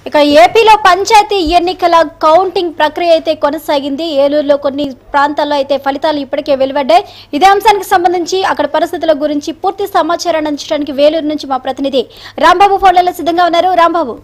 ఇక ఏపీలో పంచాయతీ ఎన్నికల కౌంటింగ్ ప్రక్రియ అయితే కొనసాగింది ఏలూరులో కొన్ని ప్రాంతాల్లో అయితే ఫలితాలు ఇప్పటికే వెలువడ్డాయి ఇదే అంశానికి సంబంధించి అక్కడ పరిస్థితుల గురించి పూర్తి సమాచారాన్ని అందించడానికి వేలూరు నుంచి మా ప్రతినిధి రాంబాబు ఫోన్లలో సిద్ధంగా ఉన్నారు రాంబాబు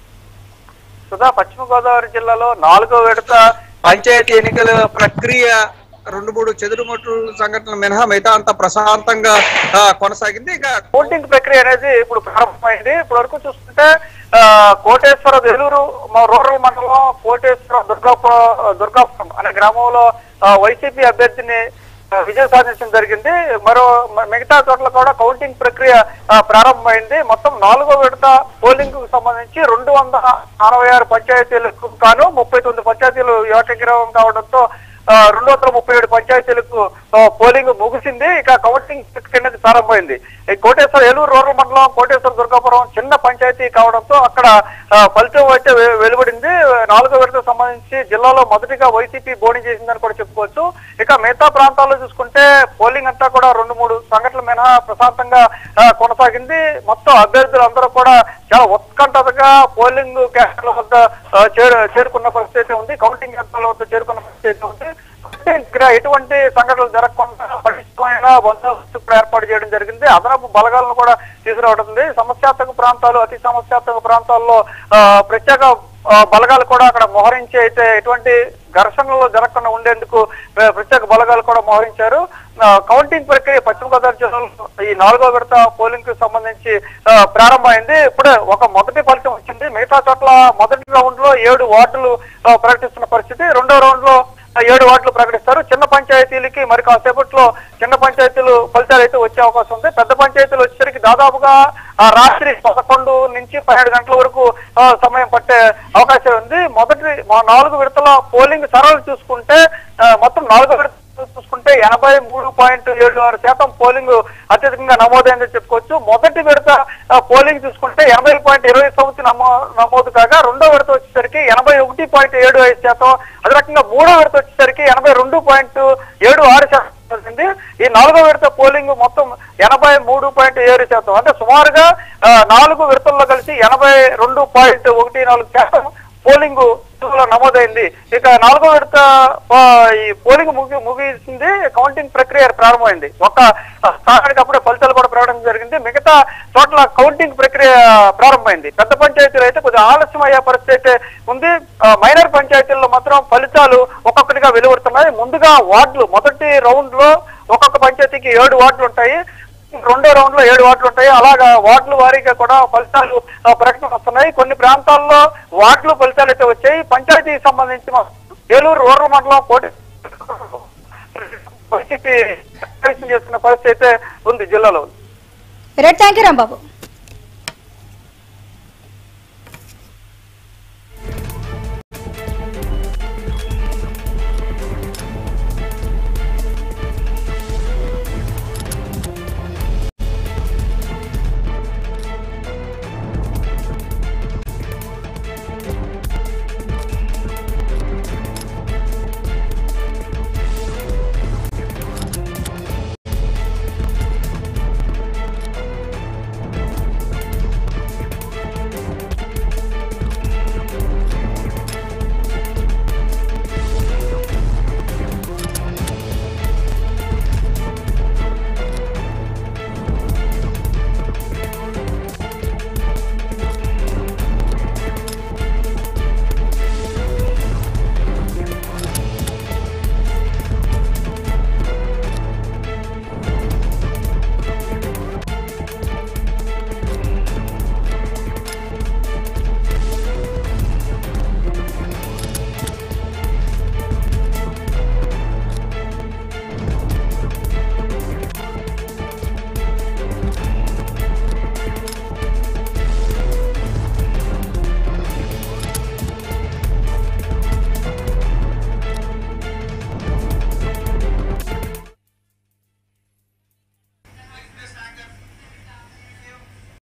సుధా పశ్చిమ గోదావరి జిల్లాలో నాలుగో విడత పంచాయతీ ఎన్నికల ప్రక్రియ రెండు మూడు చెదురుమట్టు సంఘటనలు మినహా మిగతా అంతా ప్రశాంతంగా ఆ, కొనసాగింది ఇక కౌంటింగ్ ప్రక్రియ అనేది ఇప్పుడు ప్రారంభమైంది ఇప్పటి వరకు చూస్తుంటే ఆ, కోటేశ్వర వెలూరు మా రూరల్ మండలం కోటేశ్వర దుర్గాపురం దుర్గాపురం అనే గ్రామంలో ఆ, వైసీపీ అభ్యర్థిని ఆ, విజయం సాధించడం జరిగింది మరో మ- మిగతా చోట్ల కూడా కౌంటింగ్ ప్రక్రియ ఆ, ప్రారంభమైంది మొత్తం నాలుగో విడత పోలింగ్ కు సంబంధించి రెండు వందల అరవై ఆరు పంచాయతీలకు గాను ముప్పై తొమ్మిది పంచాయతీలు ఏకగ్రీవం కావడంతో ఆ, రెండు వందల ముప్పై ఏడు పంచాయతీలకు ఆ, పోలింగ్ ముగిసింది ఇక కౌంటింగ్ ప్రక్రియ అనేది ప్రారంభమైంది ఈ కోటేశ్వర ఏలూరు రూరల్ మండలం కోటేశ్వర దుర్గాపురం చిన్న పంచాయతీ కావడంతో అక్కడ ఆ, ఫలితం అయితే వె- వెలువడింది నాలుగో విడతకు సంబంధించి జిల్లాలో మొదటిగా వైసీపీ బోణి చేసిందని కూడా చెప్పుకోవచ్చు ఇక మిగతా ప్రాంతాల్లో చూసుకుంటే పోలింగ్ అంతా కూడా రెండు మూడు సంఘటనల మినహా ప్రశాంతంగా ఆ, కొనసాగింది మొత్తం అభ్యర్థులు అందరూ కూడా చాలా ఉత్కంఠతగా పోలింగ్ కేంద్రాల వద్ద ఆ, చేరు- చేరుకున్న పరిస్థితి ఉంది కౌంటింగ్ కేంద్రాల వద్ద చేరుకున్న పరిస్థితి ఉంది అంటే ఇక్కడ ఎటువంటి సంఘటనలు జరగకుండా పటిష్టమైన బందోబస్తు కూడా ఏర్పాటు చేయడం జరిగింది అదనపు బలగాలను కూడా తీసుకురావడం ఉంది సమస్యాత్మక ప్రాంతాలు అతి సమస్యాత్మక ప్రాంతాల్లో ఆ, ప్రత్యేక ఆ, బలగాలు కూడా అక్కడ మోహరించి అయితే ఎటువంటి ఘర్షణలు జరగకుండా ఉండేందుకు ఆ, ప్రత్యేక బలగాలు కూడా మోహరించారు ఆ, కౌంటింగ్ ప్రక్రియ పశ్చిమ గోదావరి జిల్లాలో ఈ నాలుగో విడత పోలింగ్ కు సంబంధించి ఆ, ప్రారంభమైంది ఇప్పుడే ఒక మొదటి ఫలితం వచ్చింది మిగతా చోట్ల మొదటి రౌండ్ లో ఏడు వార్డులు ఆ, ప్రకటిస్తున్న పరిస్థితి రెండో రౌండ్ లో ఆ, ఏడు వార్డులు ప్రకటిస్తారు చిన్న పంచాయతీలకి మరి కాసేపట్లో చిన్న పంచాయతీలు ఫలితాలు అయితే వచ్చే అవకాశం ఉంది పెద్ద పంచాయతీలు వచ్చేసరికి దాదాపుగా ఆ రాత్రి పదకొండు నుంచి పన్నెండు గంటల వరకు ఆ, సమయం పట్టే అవకాశం ఉంది మొదటి మా నాలుగు విడతల పోలింగ్ సరళి చూసుకుంటే ఆ, మొత్తం నాలుగు విడత చూసుకుంటే ఎనభై మూడు పాయింట్ ఏడు ఆరు శాతం పోలింగ్ అత్యధికంగా నమోదైందని చెప్పుకోవచ్చు మొదటి విడత ఆ, పోలింగ్ చూసుకుంటే ఎనభై పాయింట్ ఇరవై తొమ్మిది నమో నమోదు కాగా రెండో విడత వచ్చేసరికి ఎనభై ఒకటి పాయింట్ ఏడు ఐదు శాతం అదే రకంగా మూడో విడత వచ్చేసరికి ఎనభై రెండు పాయింట్ ఏడు ఆరు శాతం వచ్చింది ఈ నాలుగో విడత పోలింగ్ మొత్తం ఎనభై మూడు పాయింట్ ఏడు శాతం అంటే సుమారుగా ఆ, నాలుగు విడతల్లో కలిసి ఎనభై రెండు పాయింట్ ఒకటి నాలుగు శాతం పోలింగ్ లో నమోదైంది ఇక నాలుగో విడత ఆ, ఈ పోలింగ్ ముగి ముగిసింది కౌంటింగ్ ప్రక్రియ ప్రారంభమైంది ఒక స్థానానికి అప్పుడే ఫలితాలు కూడా ప్రకటించడం జరిగింది మిగతా చోట్ల కౌంటింగ్ ప్రక్రియ ప్రారంభమైంది పెద్ద పంచాయతీలు అయితే కొద్దిగా ఆలస్యం అయ్యే పరిస్థితి అయితే ఉంది ఆ, మైనర్ పంచాయతీల్లో మాత్రం ఫలితాలు ఒక్కొక్కటిగా వెలువడుతున్నాయి ముందుగా వార్డులు మొదటి రౌండ్ లో ఒక్కొక్క పంచాయతీకి ఏడు వార్డులు ఉంటాయి రెండో రౌండ్ లో ఏడు వార్డులు ఉంటాయి అలాగా వార్డుల వారీగా కూడా ఫలితాలు ఆ, ప్రకటన వస్తున్నాయి కొన్ని ప్రాంతాల్లో వార్డులు ఫలితాలు అయితే వచ్చాయి పంచాయతీకి సంబంధించి మా ఏలూరు రూరల్ మండలం కోటి వైసీపీ చేస్తున్న పరిస్థితి అయితే ఉంది జిల్లాలో రైట్ థ్యాంక్ యూ రాంబాబు